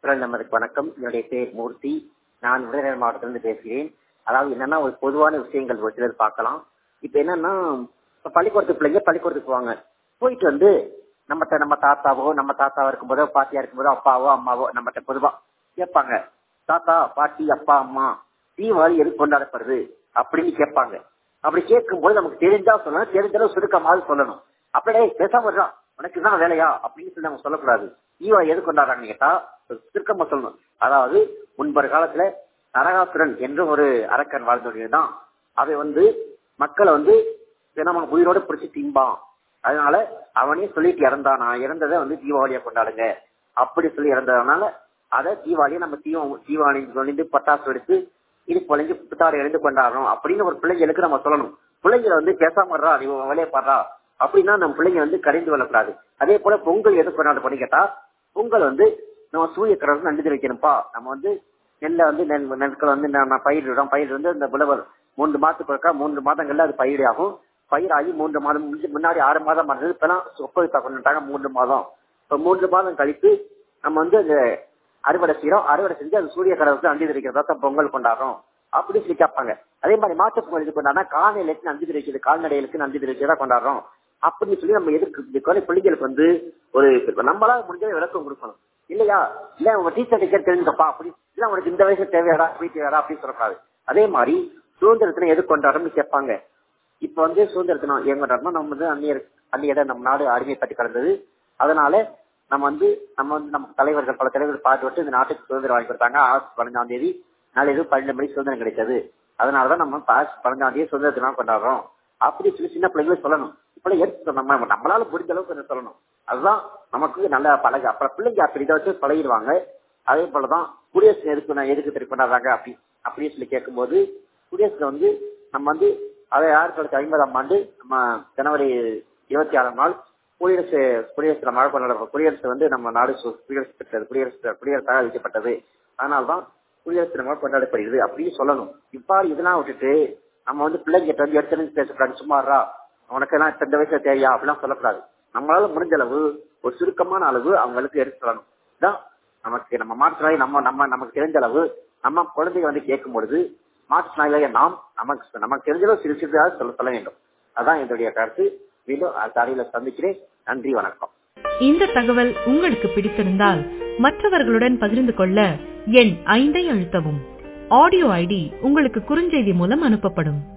குரல் நமதுக்கு வணக்கம் என்னுடைய பேர் மூர்த்தி நான் விருதுநகர் மாவட்டத்திலிருந்து பேசுகிறேன் அதாவது என்னன்னா ஒரு பொதுவான விஷயங்கள் ஒரு சிலர் பார்க்கலாம் இப்ப என்னன்னா இப்ப பள்ளிக்கூடத்துக்கு பிள்ளைங்க பள்ளிக்கூடத்துக்கு போவாங்க போயிட்டு வந்து நம்மகிட்ட நம்ம தாத்தாவோ நம்ம தாத்தாவோ இருக்கும்போதோ பாட்டியா இருக்கும்போதோ அப்பாவோ அம்மாவோ நம்மகிட்ட பொதுவா கேட்பாங்க தாத்தா பாட்டி அப்பா அம்மா தீபாவளி எது கொண்டாடப்படுது அப்படின்னு கேட்பாங்க அப்படி கேட்கும்போது நமக்கு தெரிஞ்சா சொல்லணும் தெரிஞ்சாலும் சுருக்கமாக சொல்லணும் அப்படியே பேசாம இருக்கான் உனக்கு தான் வேலையா அப்படின்னு சொல்லி நம்ம சொல்லக்கூடாது தீபாவளி எது கொண்டாடுறாங்கன்னு கேட்டா சுருக்கமா சொல்லணும் அதாவது முன்பொரு காலத்துல நரகாசுரன் என்று ஒரு அரக்கன் வாழ்ந்தோடையதான் அதை வந்து மக்களை வந்து நம்ம உயிரோட பிடிச்சி திம்பான் அதனால அவனே சொல்லிட்டு இறந்தானா இறந்ததை வந்து தீபாவளியை கொண்டாடுங்க அப்படி சொல்லி இறந்ததுனால அதை தீபாவளியை நம்ம தீபம் தீபாவளி சொல்லிட்டு பட்டாசு எடுத்து இது பொழைஞ்சு புத்தாடை எழுந்து கொண்டாடுறோம் அப்படின்னு ஒரு பிள்ளைங்களுக்கு நம்ம சொல்லணும் பிள்ளைங்களை வந்து பேசாம நீ வேலையை பாடுறா அப்படின்னா நம்ம பிள்ளைங்க வந்து கரைந்து கொள்ளக்கூடாது அதே போல பொங்கல் எது கொண்டாடப்படும் கேட்டா பொங்கல் வந்து நம்ம சூரிய கடவுள் நன்றி வைக்கணும்ப்பா நம்ம வந்து நெல்லை வந்து நெல் நெற்களை வந்து நான் பயிரிடுறோம் பயிர் வந்து இந்த புலவர் மூன்று மாதத்துக்கு ஒருக்கா மூன்று மாதங்கள்ல அது பயிராகும் பயிராகி மூன்று மாதம் முன்னாடி ஆறு மாதம் இருந்தது இப்பெல்லாம் ஒப்பந்தத்தை கொண்டுட்டாங்க மூன்று மாதம் இப்ப மூன்று மாதம் கழித்து நம்ம வந்து அந்த அறுவடை செய்யறோம் அறுவடை செஞ்சு அது சூரிய கடவுளுக்கு நன்றி தெரிவிக்கிறதா பொங்கல் கொண்டாடுறோம் அப்படின்னு சொல்லி கேட்பாங்க அதே மாதிரி மாட்டு பொங்கல் இது கொண்டாடினா கால்நடைகளுக்கு நன்றி தெரிவிக்கிறது கால்நடைகளுக்கு நன்றி தெரிவிக்கிறதா கொண்டாடுறோம் அப்படின்னு சொல்லி நம்ம எதுக்கு பிள்ளைகளுக்கு வந்து ஒரு நம்மளால முடிஞ்ச விளக்கம் கொடுக்கணும் இல்லையா இல்ல உங்க டீச்சர் டீச்சர் தெரிஞ்சுக்கப்பா அப்படி இல்ல உனக்கு இந்த வயசு தேவையாடா அப்படி தேவையாடா அப்படின்னு சொல்லக்கூடாது அதே மாதிரி சுதந்திரத்தினை எது கொண்டாடுறோம்னு கேட்பாங்க இப்ப வந்து சுதந்திர தினம் ஏன் கொண்டாடணும் நம்ம வந்து அந்நியர் அந்நியட நம்ம நாடு அடிமைப்பட்டு கிடந்தது அதனால நம்ம வந்து நம்ம வந்து நம்ம தலைவர்கள் பல தலைவர்கள் பாடுபட்டு இந்த நாட்டுக்கு சுதந்திரம் வாங்கி கொடுத்தாங்க ஆகஸ்ட் பதினஞ்சாம் தேதி நாளைக்கு பன்னெண்டு மணிக்கு சுதந்திரம் கிடைச்சது அதனாலதான் நம்ம ஆகஸ்ட் பதினஞ்சாம் தேதி சுதந்திர தினம் கொண்டாடுறோம் அப்படி சொல்லி சின்ன பிள்ளைங்களுக்கு சொல்லணும் இப்ப எடுத்து நம்ம நம்மளால முடிஞ்ச அளவுக்கு கொஞ்சம் சொல்லணும் அதுதான் நமக்கு நல்ல பழகு அப்புறம் பிள்ளைங்க அப்படி இதை வச்சு பழகிடுவாங்க அதே போலதான் குடியரசு எதுக்கு எதுக்கு தெரிவி கொண்டாடுறாங்க அப்படி அப்படின்னு சொல்லி கேட்கும்போது குடியரசுல வந்து நம்ம வந்து அதை ஆயிரத்தி தொள்ளாயிரத்தி ஐம்பதாம் ஆண்டு நம்ம ஜனவரி இருபத்தி ஆறாம் நாள் குடியரசு குடியரசு மழை கொண்டாட குடியரசு வந்து நம்ம நாடு குடியரசு பெற்றது குடியரசு குடியரசாக அளிக்கப்பட்டது அதனால்தான் குடியரசு தினமாக கொண்டாடப்படுகிறது அப்படின்னு சொல்லணும் இவ்வாறு இதெல்லாம் விட்டுட்டு நம்ம வந்து பிள்ளைங்கிட்ட வந்து எடுத்து பேசக்கூடாது சும்மாறா உனக்கு எல்லாம் இந்த வயசுல தேவையா அப்படிலாம் சொல்லக்கூடாது நம்மளால முடிஞ்ச அளவு ஒரு சுருக்கமான அளவு அவங்களுக்கு எடுத்து சொல்லணும் இதான் நமக்கு நம்ம மாற்றுநாய் நம்ம நம்ம நமக்கு தெரிஞ்ச அளவு நம்ம குழந்தைங்க வந்து கேட்கும் பொழுது மாற்றுநாயாக நாம் நமக்கு நமக்கு தெரிஞ்சளவு சிறு சிறிதாக சொல்ல சொல்ல வேண்டும் அதான் என்னுடைய கருத்து மீண்டும் அடியில சந்திக்கிறேன் நன்றி வணக்கம் இந்த தகவல் உங்களுக்கு பிடித்திருந்தால் மற்றவர்களுடன் பகிர்ந்து கொள்ள எண் ஐந்தை அழுத்தவும் ஆடியோ ஐடி உங்களுக்கு குறுஞ்செய்தி மூலம் அனுப்பப்படும்